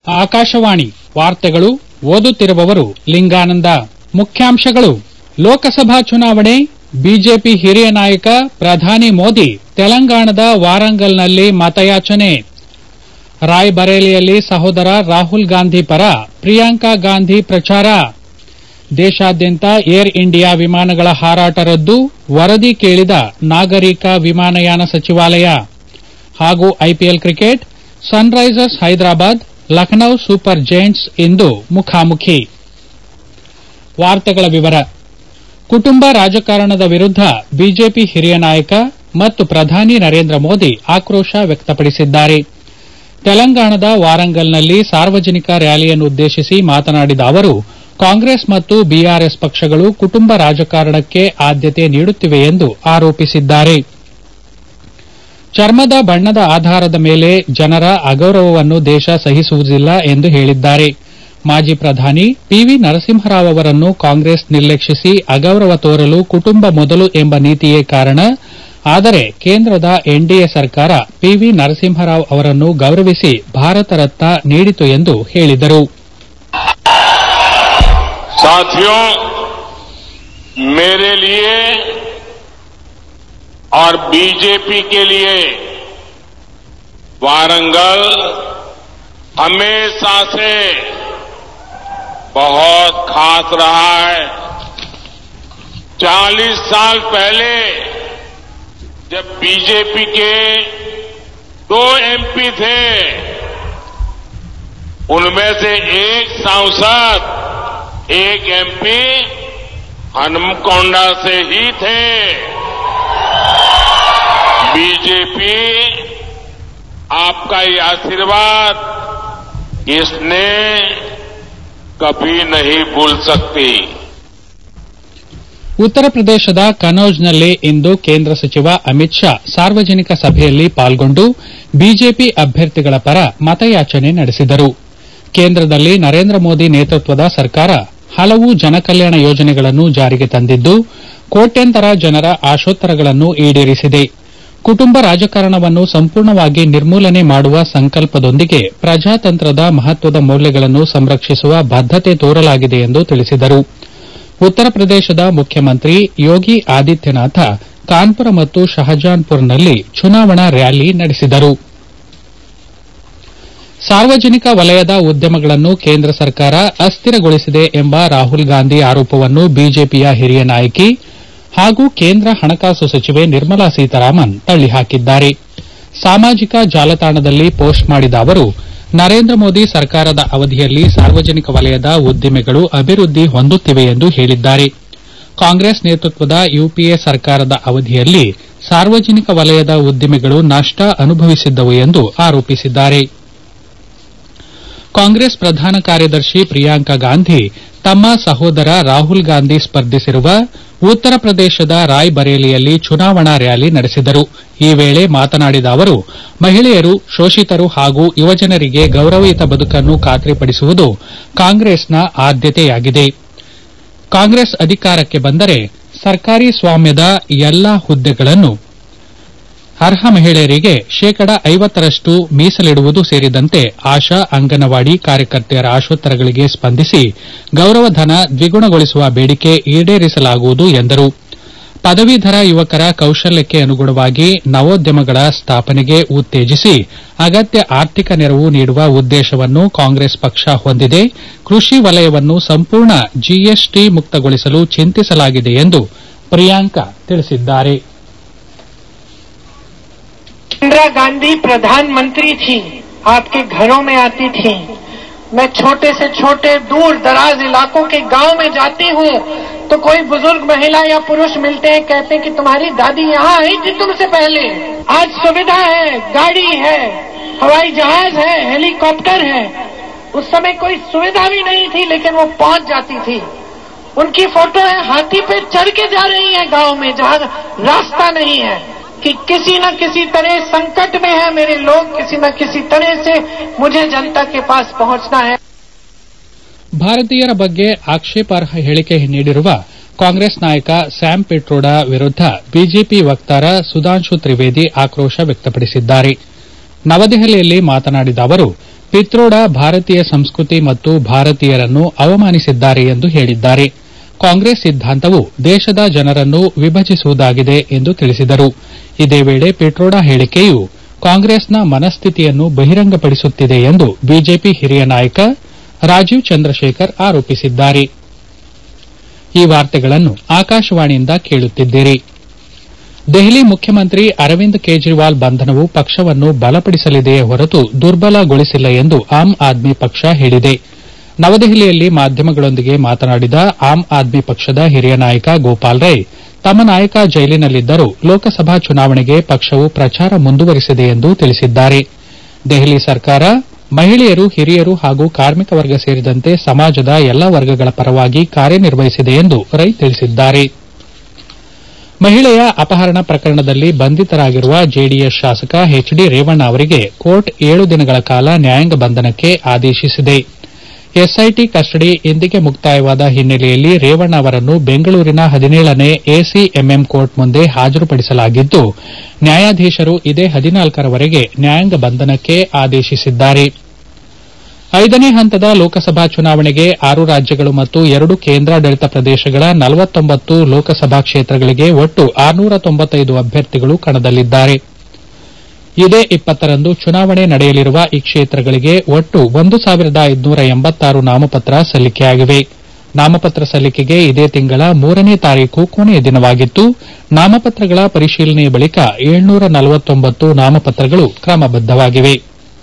ಆಕಾಶವಾಣಿ ವಾರ್ತೆಗಳು ಓದುತ್ತಿರುವವರು ಲಿಂಗಾನಂದ ಮುಖ್ಯಾಂಶಗಳು ಲೋಕಸಭಾ ಚುನಾವಣೆ ಬಿಜೆಪಿ ಹಿರಿಯ ನಾಯಕ ಪ್ರಧಾನಿ ಮೋದಿ ತೆಲಂಗಾಣದ ವಾರಂಗಲ್ನಲ್ಲಿ ಮತಯಾಚನೆ ರಾಯ್ಬರೇಲಿಯಲ್ಲಿ ಸಹೋದರ ರಾಹುಲ್ ಗಾಂಧಿ ಪರ ಪ್ರಿಯಾಂಕಾ ಗಾಂಧಿ ಪ್ರಚಾರ ದೇಶಾದ್ಯಂತ ಏರ್ ಇಂಡಿಯಾ ವಿಮಾನಗಳ ಹಾರಾಟ ರದ್ದು ವರದಿ ಕೇಳಿದ ನಾಗರಿಕ ವಿಮಾನಯಾನ ಸಚಿವಾಲಯ ಹಾಗೂ IPL cricket Sunrisers Hyderabad Lucknow Super Giants ಇಂದು ಮುಖಾಮುಖಿ ವಾರ್ತೆಗಳ ವಿವರ ಕುಟುಂಬ ರಾಜಕಾರಣದ ವಿರುದ್ದ ಬಿಜೆಪಿ ಹಿರಿಯ ನಾಯಕ ಮತ್ತು ಪ್ರಧಾನಿ ನರೇಂದ್ರ ಮೋದಿ ಆಕ್ರೋಶ ವ್ಯಕ್ತಪಡಿಸಿದ್ದಾರೆ ತೆಲಂಗಾಣದ ವಾರಂಗಲ್ನಲ್ಲಿ ಸಾರ್ವಜನಿಕ ರ್ಯಾಲಿಯನ್ನುದ್ದೇಶಿಸಿ ಮಾತನಾಡಿದ ಅವರು ಕಾಂಗ್ರೆಸ್ ಮತ್ತು ಬಿಆರ್ಎಸ್ ಪಕ್ಷಗಳು ಕುಟುಂಬ ರಾಜಕಾರಣಕ್ಕೆ ಆದ್ಯತೆ ನೀಡುತ್ತಿವೆ ಎಂದು ಆರೋಪಿಸಿದ್ದಾರೆ ಚರ್ಮದ ಬಣ್ಣದ ಆಧಾರದ ಮೇಲೆ ಜನರ ಅಗೌರವವನ್ನು ದೇಶ ಸಹಿಸುವುದಿಲ್ಲ ಎಂದು ಹೇಳಿದ್ದಾರೆ ಮಾಜಿ ಪ್ರಧಾನಿ ಪಿವಿ ನರಸಿಂಹರಾವ್ ಅವರನ್ನು ಕಾಂಗ್ರೆಸ್ ನಿರ್ಲಕ್ಷಿಸಿ ಅಗೌರವ ತೋರಲು ಕುಟುಂಬ ಮೊದಲು ಎಂಬ ನೀತಿಯೇ ಕಾರಣ ಆದರೆ ಕೇಂದ್ರದ ಎನ್ಡಿಎ ಸರ್ಕಾರ ಪಿವಿ ನರಸಿಂಹರಾವ್ ಅವರನ್ನು ಗೌರವಿಸಿ ಭಾರತ ರತ್ನ ನೀಡಿತು ಎಂದು ಹೇಳಿದರು साथियों मेरे लिए और बीजेपी के लिए वारंगल हमेशा से बहुत खास रहा है 40 साल पहले जब बीजेपी के दो एमपी थे उनमें से एक सांसद एक एमपी हनुमकोंडा से ही थे बीजेपी आपका ये आशीर्वाद इसने कभी नहीं भूल सकती ಉತ್ತರ ಪ್ರದೇಶದ ಕನೌಜ್ನಲ್ಲಿ ಇಂದು ಕೇಂದ್ರ ಸಚಿವ ಅಮಿತ್ ಶಾ ಸಾರ್ವಜನಿಕ ಸಭೆಯಲ್ಲಿ ಪಾಲ್ಗೊಂಡು ಬಿಜೆಪಿ ಅಭ್ಯರ್ಥಿಗಳ ಪರ ಮತಯಾಚನೆ ನಡೆಸಿದರು ಕೇಂದ್ರದಲ್ಲಿ ನರೇಂದ್ರ ಮೋದಿ ನೇತೃತ್ವದ ಸರ್ಕಾರ ಹಲವು ಜನಕಲ್ಯಾಣ ಯೋಜನೆಗಳನ್ನು ಜಾರಿಗೆ ತಂದಿದ್ದು ಕೋಟ್ಯಂತರ ಜನರ ಆಶೋತ್ತರಗಳನ್ನು ಈಡೇರಿಸಿದೆ ಕುಟುಂಬ ರಾಜಕಾರಣವನ್ನು ಸಂಪೂರ್ಣವಾಗಿ ನಿರ್ಮೂಲನೆ ಮಾಡುವ ಸಂಕಲ್ಪದೊಂದಿಗೆ ಪ್ರಜಾತಂತ್ರದ ಮಹತ್ವದ ಮೌಲ್ಯಗಳನ್ನು ಸಂರಕ್ಷಿಸುವ ಬದ್ದತೆ ತೋರಲಾಗಿದೆ ಎಂದು ತಿಳಿಸಿದರು ಉತ್ತರ ಪ್ರದೇಶದ ಮುಖ್ಯಮಂತ್ರಿ ಯೋಗಿ ಆದಿತ್ಯನಾಥ ಕಾನ್ಪುರ ಮತ್ತು ಶಹಜಾನ್ಪುರ್ನಲ್ಲಿ ಚುನಾವಣಾ ರ್ಯಾಲಿ ನಡೆಸಿದರು ಸಾರ್ವಜನಿಕ ವಲಯದ ಉದ್ಯಮಗಳನ್ನು ಕೇಂದ್ರ ಸರ್ಕಾರ ಅಸ್ಥಿರಗೊಳಿಸಿದೆ ಎಂಬ ರಾಹುಲ್ ಗಾಂಧಿ ಆರೋಪವನ್ನು ಬಿಜೆಪಿಯ ಹಿರಿಯ ನಾಯಕಿ ಹಾಗೂ ಕೇಂದ್ರ ಹಣಕಾಸು ಸಚಿವೆ ನಿರ್ಮಲಾ ಸೀತಾರಾಮನ್ ತಳ್ಳಿಹಾಕಿದ್ದಾರೆ ಸಾಮಾಜಿಕ ಜಾಲತಾಣದಲ್ಲಿ ಪೋಸ್ಟ್ ಮಾಡಿದ ಅವರು ನರೇಂದ್ರ ಮೋದಿ ಸರ್ಕಾರದ ಅವಧಿಯಲ್ಲಿ ಸಾರ್ವಜನಿಕ ವಲಯದ ಉದ್ದಿಮೆಗಳು ಅಭಿವೃದ್ಧಿ ಹೊಂದುತ್ತಿವೆ ಎಂದು ಹೇಳಿದ್ದಾರೆ ಕಾಂಗ್ರೆಸ್ ನೇತೃತ್ವದ ಯುಪಿಎ ಸರ್ಕಾರದ ಅವಧಿಯಲ್ಲಿ ಸಾರ್ವಜನಿಕ ವಲಯದ ಉದ್ದಿಮೆಗಳು ನಷ್ಟ ಅನುಭವಿಸಿದ್ದವು ಎಂದು ಆರೋಪಿಸಿದ್ದಾರೆ ಕಾಂಗ್ರೆಸ್ ಪ್ರಧಾನ ಕಾರ್ಯದರ್ಶಿ ಪ್ರಿಯಾಂಕಾ ಗಾಂಧಿ ತಮ್ಮ ಸಹೋದರ ರಾಹುಲ್ ಗಾಂಧಿ ಸ್ಪರ್ಧಿಸಿರುವ ಉತ್ತರ ಪ್ರದೇಶದ ರಾಯ್ ಬರೇಲಿಯಲ್ಲಿ ಚುನಾವಣಾ ರ್ಯಾಲಿ ನಡೆಸಿದರು ಈ ವೇಳೆ ಮಾತನಾಡಿದ ಅವರು ಮಹಿಳೆಯರು ಶೋಷಿತರು ಹಾಗೂ ಯುವಜನರಿಗೆ ಗೌರವಯುತ ಬದುಕನ್ನು ಖಾತ್ರಿಪಡಿಸುವುದು ಕಾಂಗ್ರೆಸ್ನ ಆದ್ಯತೆಯಾಗಿದೆ ಕಾಂಗ್ರೆಸ್ ಅಧಿಕಾರಕ್ಕೆ ಬಂದರೆ ಸರ್ಕಾರಿ ಸ್ವಾಮ್ಯದ ಎಲ್ಲಾ ಹುದ್ದೆಗಳನ್ನು ಅರ್ಹ ಮಹಿಳೆಯರಿಗೆ ಶೇಕಡ ಐವತ್ತರಷ್ಟು ಮೀಸಲಿಡುವುದು ಸೇರಿದಂತೆ ಆಶಾ ಅಂಗನವಾಡಿ ಕಾರ್ಯಕರ್ತೆಯರ ಆಶೋತ್ತರಗಳಿಗೆ ಸ್ಪಂದಿಸಿ ಗೌರವಧನ ದ್ವಿಗುಣಗೊಳಿಸುವ ಬೇಡಿಕೆ ಈಡೇರಿಸಲಾಗುವುದು ಎಂದರು ಪದವೀಧರ ಯುವಕರ ಕೌಶಲ್ಯಕ್ಕೆ ಅನುಗುಣವಾಗಿ ನವೋದ್ಯಮಗಳ ಸ್ಥಾಪನೆಗೆ ಉತ್ತೇಜಿಸಿ ಅಗತ್ಯ ಆರ್ಥಿಕ ನೆರವು ನೀಡುವ ಉದ್ದೇಶವನ್ನು ಕಾಂಗ್ರೆಸ್ ಪಕ್ಷ ಹೊಂದಿದೆ ಕೃಷಿ ವಲಯವನ್ನು ಸಂಪೂರ್ಣ ಜಿಎಸ್ಟಿ ಮುಕ್ತಗೊಳಿಸಲು ಚಿಂತಿಸಲಾಗಿದೆ ಎಂದು ಪ್ರಿಯಾಂಕಾ ತಿಳಿಸಿದ್ದಾರೆ इंदिरा गांधी प्रधानमंत्री थी आपके घरों में आती थी मैं छोटे से छोटे दूर दराज इलाकों के गांव में जाती हूँ तो कोई बुजुर्ग महिला या पुरुष मिलते हैं कहते हैं कि तुम्हारी दादी यहाँ आई थी तुमसे पहले आज सुविधा है गाड़ी है हवाई जहाज है हेलीकॉप्टर है उस समय कोई सुविधा भी नहीं थी लेकिन वो पहुंच जाती थी उनकी फोटो है हाथी पे चढ़ के जा रही है गांव में जहाँ रास्ता नहीं है कि किसी न किसी तरह संकट में है मेरे लोग किसी न किसी तरह से मुझे जनता के पास पहुंचना है ಭಾರತೀಯರ ಬಗ್ಗೆ ಆಕ್ಷೇಪಾರ್ಹ ಹೇಳಿಕೆ ನೀಡಿರುವ ಕಾಂಗ್ರೆಸ್ ನಾಯಕ ಸ್ಯಾಮ್ ಪಿಟ್ರೋಡಾ ವಿರುದ್ದ ಬಿಜೆಪಿ ವಕ್ತಾರ ಸುಧಾಂಶು ತ್ರಿವೇದಿ ಆಕ್ರೋಶ ವ್ಯಕ್ತಪಡಿಸಿದ್ದಾರೆ ನವದೆಹಲಿಯಲ್ಲಿ ಮಾತನಾಡಿದ ಅವರು ಪಿತ್ರೋಡ ಭಾರತೀಯ ಸಂಸ್ಕೃತಿ ಮತ್ತು ಭಾರತೀಯರನ್ನು ಅವಮಾನಿಸಿದ್ದಾರೆ ಎಂದು ಹೇಳಿದ್ದಾರೆ ಕಾಂಗ್ರೆಸ್ ಸಿದ್ದಾಂತವು ದೇಶದ ಜನರನ್ನು ವಿಭಜಿಸುವುದಾಗಿದೆ ಎಂದು ತಿಳಿಸಿದರು ಇದೇ ವೇಳೆ ಪಿಟ್ರೋಡಾ ಹೇಳಿಕೆಯು ಕಾಂಗ್ರೆಸ್ನ ಮನಸ್ಥಿತಿಯನ್ನು ಬಹಿರಂಗಪಡಿಸುತ್ತಿದೆ ಎಂದು ಬಿಜೆಪಿ ಹಿರಿಯ ನಾಯಕ ರಾಜೀವ್ ಚಂದ್ರಶೇಖರ್ ಆರೋಪಿಸಿದ್ದಾರೆ ಈ ವಾರ್ತೆಗಳನ್ನು ಆಕಾಶವಾಣಿಯಿಂದ ಕೇಳುತ್ತಿದ್ದೀರಿ ದೆಹಲಿ ಮುಖ್ಯಮಂತ್ರಿ ಅರವಿಂದ್ ಕೇಜ್ರಿವಾಲ್ ಬಂಧನವು ಪಕ್ಷವನ್ನು ಬಲಪಡಿಸಲಿದೆಯೇ ಹೊರತು ದುರ್ಬಲಗೊಳಿಸಿಲ್ಲ ಎಂದು ಆಮ್ ಆದ್ಮಿ ಪಕ್ಷ ಹೇಳಿದೆ ನವದೆಹಲಿಯಲ್ಲಿ ಮಾಧ್ಯಮಗಳೊಂದಿಗೆ ಮಾತನಾಡಿದ ಆಮ್ ಆದ್ಮಿ ಪಕ್ಷದ ಹಿರಿಯ ನಾಯಕ ಗೋಪಾಲ್ ರೈ ತಮ್ಮ ನಾಯಕ ಜೈಲಿನಲ್ಲಿದ್ದರೂ ಲೋಕಸಭಾ ಚುನಾವಣೆಗೆ ಪಕ್ಷವು ಪ್ರಚಾರ ಮುಂದುವರಿಸಿದೆ ಎಂದು ತಿಳಿಸಿದ್ದಾರೆ ದೆಹಲಿ ಸರ್ಕಾರ ಮಹಿಳೆಯರು ಹಿರಿಯರು ಹಾಗೂ ಕಾರ್ಮಿಕ ವರ್ಗ ಸೇರಿದಂತೆ ಸಮಾಜದ ಎಲ್ಲಾ ವರ್ಗಗಳ ಪರವಾಗಿ ಕಾರ್ಯನಿರ್ವಹಿಸಿದೆ ಎಂದು ರೈ ತಿಳಿಸಿದ್ದಾರೆ ಮಹಿಳೆಯ ಅಪಹರಣ ಪ್ರಕರಣದಲ್ಲಿ ಬಂಧಿತರಾಗಿರುವ ಜೆಡಿಎಸ್ ಶಾಸಕ ಎಚ್ ಡಿ ರೇವಣ್ಣ ಅವರಿಗೆ ಕೋರ್ಟ್ ಏಳು ದಿನಗಳ ಕಾಲ ನ್ಯಾಯಾಂಗ ಬಂಧನಕ್ಕೆ ಆದೇಶಿಸಿದೆ ಎಸ್ಐಟಿ ಕಸ್ಟಡಿ ಇಂದಿಗೆ ಮುಕ್ತಾಯವಾದ ಹಿನ್ನೆಲೆಯಲ್ಲಿ ರೇವಣ್ಣ ಅವರನ್ನು ಬೆಂಗಳೂರಿನ ಹದಿನೇಳನೇ ಎಸಿಎಂಎಂ ಕೋರ್ಟ್ ಮುಂದೆ ಹಾಜರುಪಡಿಸಲಾಗಿದ್ದು ನ್ಯಾಯಾಧೀಶರು ಇದೇ ಹದಿನಾಲ್ಕರವರೆಗೆ ನ್ಯಾಯಾಂಗ ಬಂಧನಕ್ಕೆ ಆದೇಶಿಸಿದ್ದಾರೆ ಐದನೇ ಹಂತದ ಲೋಕಸಭಾ ಚುನಾವಣೆಗೆ ಆರು ರಾಜ್ಯಗಳು ಮತ್ತು ಎರಡು ಕೇಂದ್ರಾಡಳಿತ ಪ್ರದೇಶಗಳ ನಲವತ್ತೊಂಬತ್ತು ಲೋಕಸಭಾ ಕ್ಷೇತ್ರಗಳಿಗೆ ಒಟ್ಟು ಆರುನೂರ ತೊಂಬತ್ತೈದು ಅಭ್ಯರ್ಥಿಗಳು ಕಣದಲ್ಲಿದ್ದಾರೆ ಇದೇ ಇಪ್ಪತ್ತರಂದು ಚುನಾವಣೆ ನಡೆಯಲಿರುವ ಈ ಕ್ಷೇತ್ರಗಳಿಗೆ ಒಟ್ಟು ಒಂದು ಸಾವಿರದ ಐದುನೂರ ಎಂಬತ್ತಾರು ನಾಮಪತ್ರ ಸಲ್ಲಿಕೆಯಾಗಿವೆ ನಾಮಪತ್ರ ಸಲ್ಲಿಕೆಗೆ ಇದೇ ತಿಂಗಳ ಮೂರನೇ ತಾರೀಕು ಕೊನೆಯ ದಿನವಾಗಿತ್ತು ನಾಮಪತ್ರಗಳ ಪರಿಶೀಲನೆಯ ಬಳಿಕ ಏಳ್ನೂರ ನಲವತ್ತೊಂಬತ್ತು ನಾಮಪತ್ರಗಳು ಕ್ರಮಬದ್ದವಾಗಿವೆ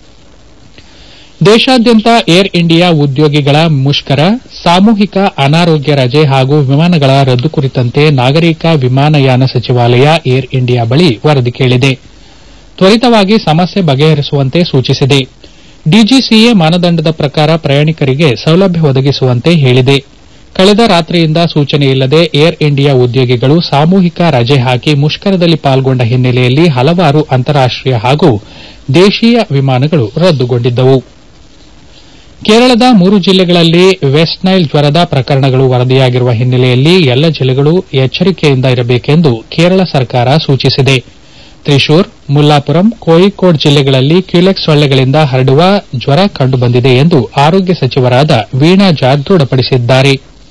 ದೇಶಾದ್ಯಂತ ಏರ್ ಇಂಡಿಯಾ ಉದ್ಯೋಗಿಗಳ ಮುಷ್ಕರ ಸಾಮೂಹಿಕ ಅನಾರೋಗ್ಯ ರಜೆ ಹಾಗೂ ವಿಮಾನಗಳ ರದ್ದು ಕುರಿತಂತೆ ನಾಗರಿಕ ವಿಮಾನಯಾನ ಸಚಿವಾಲಯ ಏರ್ ಇಂಡಿಯಾ ಬಳಿ ವರದಿ ಕೇಳಿದೆ ತ್ವರಿತವಾಗಿ ಸಮಸ್ಯೆ ಬಗೆಹರಿಸುವಂತೆ ಸೂಚಿಸಿದೆ ಡಿಜಿಸಿಎ ಮಾನದಂಡದ ಪ್ರಕಾರ ಪ್ರಯಾಣಿಕರಿಗೆ ಸೌಲಭ್ಯ ಒದಗಿಸುವಂತೆ ಹೇಳಿದೆ ಕಳೆದ ರಾತ್ರಿಯಿಂದ ಸೂಚನೆ ಇಲ್ಲದೆ ಏರ್ ಇಂಡಿಯಾ ಉದ್ಯೋಗಿಗಳು ಸಾಮೂಹಿಕ ರಜೆ ಹಾಕಿ ಮುಷ್ಕರದಲ್ಲಿ ಪಾಲ್ಗೊಂಡ ಹಿನ್ನೆಲೆಯಲ್ಲಿ ಹಲವಾರು ಅಂತಾರಾಷ್ಟೀಯ ಹಾಗೂ ದೇಶೀಯ ವಿಮಾನಗಳು ರದ್ದುಗೊಂಡಿದ್ದವು ಕೇರಳದ ಮೂರು ಜಿಲ್ಲೆಗಳಲ್ಲಿ ವೆಸ್ಟ್ ನೈಲ್ ಜ್ವರದ ಪ್ರಕರಣಗಳು ವರದಿಯಾಗಿರುವ ಹಿನ್ನೆಲೆಯಲ್ಲಿ ಎಲ್ಲ ಜಿಲ್ಲೆಗಳು ಎಚ್ಚರಿಕೆಯಿಂದ ಇರಬೇಕೆಂದು ಕೇರಳ ಸರ್ಕಾರ ಸೂಚಿಸಿದೆ ತ್ರಿಶೂರ್ ಮುಲ್ಲಾಪುರಂ ಕೋಯಿಕೋಡ್ ಜಿಲ್ಲೆಗಳಲ್ಲಿ ಕ್ಯುಲೆಕ್ಸ್ ಸೊಳ್ಳೆಗಳಿಂದ ಹರಡುವ ಜ್ವರ ಕಂಡುಬಂದಿದೆ ಎಂದು ಆರೋಗ್ಯ ಸಚಿವರಾದ ವೀಣಾ ಜಾರ್ಜ್ ದೃಢಪಡಿಸಿದ್ದಾರೆ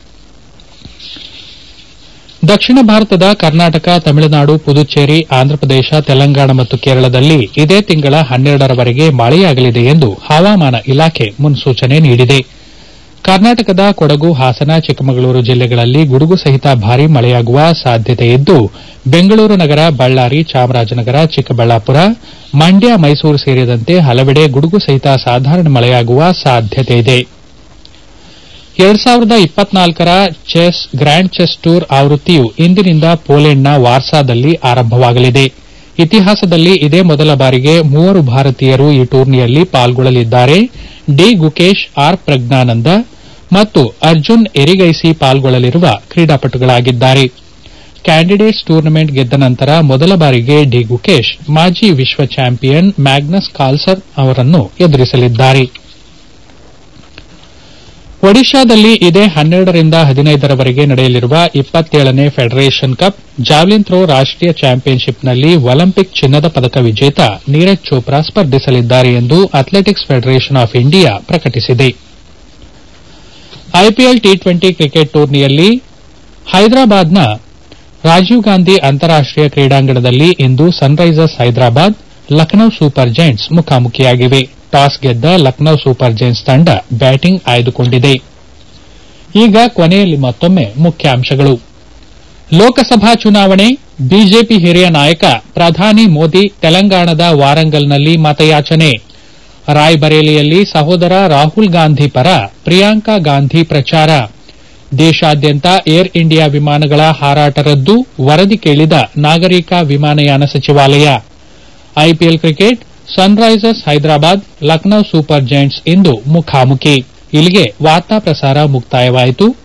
ದಕ್ಷಿಣ ಭಾರತದ ಕರ್ನಾಟಕ ತಮಿಳುನಾಡು ಪುದುಚೇರಿ ಆಂಧ್ರಪ್ರದೇಶ ತೆಲಂಗಾಣ ಮತ್ತು ಕೇರಳದಲ್ಲಿ ಇದೇ ತಿಂಗಳ ಹನ್ನೆರಡರವರೆಗೆ ಮಳೆಯಾಗಲಿದೆ ಎಂದು ಹವಾಮಾನ ಇಲಾಖೆ ಮುನ್ಸೂಚನೆ ನೀಡಿದೆ ಕರ್ನಾಟಕದ ಕೊಡಗು ಹಾಸನ ಚಿಕ್ಕಮಗಳೂರು ಜಿಲ್ಲೆಗಳಲ್ಲಿ ಗುಡುಗು ಸಹಿತ ಭಾರೀ ಮಳೆಯಾಗುವ ಸಾಧ್ಯತೆಯಿದ್ದು ಬೆಂಗಳೂರು ನಗರ ಬಳ್ಳಾರಿ ಚಾಮರಾಜನಗರ ಚಿಕ್ಕಬಳ್ಳಾಪುರ ಮಂಡ್ಯ ಮೈಸೂರು ಸೇರಿದಂತೆ ಹಲವೆಡೆ ಗುಡುಗು ಸಹಿತ ಸಾಧಾರಣ ಮಳೆಯಾಗುವ ಸಾಧ್ಯತೆಯಿದೆ ಎರಡ್ ಸಾವಿರದ ಇಪ್ಪತ್ನಾಲ್ಕರ ಚೆಸ್ ಗ್ರ್ಯಾಂಡ್ ಚೆಸ್ ಟೂರ್ ಆವೃತ್ತಿಯು ಇಂದಿನಿಂದ ಪೋಲೆಂಡ್ನ ವಾರ್ಸಾದಲ್ಲಿ ಆರಂಭವಾಗಲಿದೆ ಇತಿಹಾಸದಲ್ಲಿ ಇದೇ ಮೊದಲ ಬಾರಿಗೆ ಮೂವರು ಭಾರತೀಯರು ಈ ಟೂರ್ನಿಯಲ್ಲಿ ಪಾಲ್ಗೊಳ್ಳಲಿದ್ದಾರೆ ಡಿ ಗುಕೇಶ್ ಆರ್ ಪ್ರಜ್ಞಾನಂದ ಮತ್ತು ಅರ್ಜುನ್ ಎರಿಗೈಸಿ ಪಾಲ್ಗೊಳ್ಳಲಿರುವ ಕ್ರೀಡಾಪಟುಗಳಾಗಿದ್ದಾರೆ ಕ್ಯಾಂಡಿಡೇಟ್ಸ್ ಟೂರ್ನಮೆಂಟ್ ಗೆದ್ದ ನಂತರ ಮೊದಲ ಬಾರಿಗೆ ಡಿ ಗುಕೇಶ್ ಮಾಜಿ ವಿಶ್ವ ಚಾಂಪಿಯನ್ ಮ್ಯಾಗ್ನಸ್ ಕಾರ್ಲ್ಸನ್ ಅವರನ್ನು ಎದುರಿಸಲಿದ್ದಾರೆ ಒಡಿಶಾದಲ್ಲಿ ಇದೇ ಹನ್ನೆರಡರಿಂದ ಹದಿನೈದರವರೆಗೆ ನಡೆಯಲಿರುವ ಇಪ್ಪತ್ತೇಳನೇ ಫೆಡರೇಷನ್ ಕಪ್ ಜಾವ್ಲಿನ್ ಥ್ರೋ ರಾಷ್ಟೀಯ ಚಾಂಪಿಯನ್ಶಿಪ್ನಲ್ಲಿ ಒಲಿಂಪಿಕ್ ಚಿನ್ನದ ಪದಕ ವಿಜೇತ ನೀರಜ್ ಚೋಪ್ರಾ ಸ್ಪರ್ಧಿಸಲಿದ್ದಾರೆ ಎಂದು ಅಥ್ಲೆಟಿಕ್ಸ್ ಫೆಡರೇಷನ್ ಆಫ್ ಇಂಡಿಯಾ ಪ್ರಕಟಿಸಿದೆ ಐಪಿಎಲ್ ಟಿ ಟ್ವೆಂಟಿ ಕ್ರಿಕೆಟ್ ಟೂರ್ನಿಯಲ್ಲಿ ಹೈದರಾಬಾದ್ನ ರಾಜೀವ್ ಗಾಂಧಿ ಅಂತಾರಾಷ್ಟೀಯ ಕ್ರೀಡಾಂಗಣದಲ್ಲಿ ಇಂದು Sunrisers Hyderabad Lucknow Super Giants ಮುಖಾಮುಖಿಯಾಗಿವೆ ಟಾಸ್ ಗೆದ್ದ ಲಖನೌ ಸೂಪರ್ ಜೈಂಟ್ಸ್ ತಂಡ ಬ್ಯಾಟಿಂಗ್ ಆಯ್ದುಕೊಂಡಿದೆ ಈಗ ಕೊನೆಯಲ್ಲಿ ಮತ್ತೊಮ್ಮೆ ಮುಖ್ಯಾಂಶಗಳು ಲೋಕಸಭಾ ಚುನಾವಣೆ ಬಿಜೆಪಿ ಹಿರಿಯ ನಾಯಕ ಪ್ರಧಾನಿ ಮೋದಿ ತೆಲಂಗಾಣದ ವಾರಂಗಲ್ನಲ್ಲಿ ಮತಯಾಚನೆ ರಾಯ್ಬರೇಲಿಯಲ್ಲಿ ಸಹೋದರ ರಾಹುಲ್ ಗಾಂಧಿ ಪರ ಪ್ರಿಯಾಂಕಾ ಗಾಂಧಿ ಪ್ರಚಾರ ದೇಶಾದ್ಯಂತ ಏರ್ ಇಂಡಿಯಾ ವಿಮಾನಗಳ ಹಾರಾಟ ರದ್ದು ವರದಿ ಕೇಳಿದ ನಾಗರಿಕ ವಿಮಾನಯಾನ ಸಚಿವಾಲಯ IPL cricket Sunrisers Hyderabad Lucknow Super Giants ಇಂದು ಮುಖಾಮುಖಿ ಇಲ್ಲಿಗೆ ವಾರ್ತಾ ಪ್ರಸಾರ ಮುಕ್ತಾಯವಾಯಿತು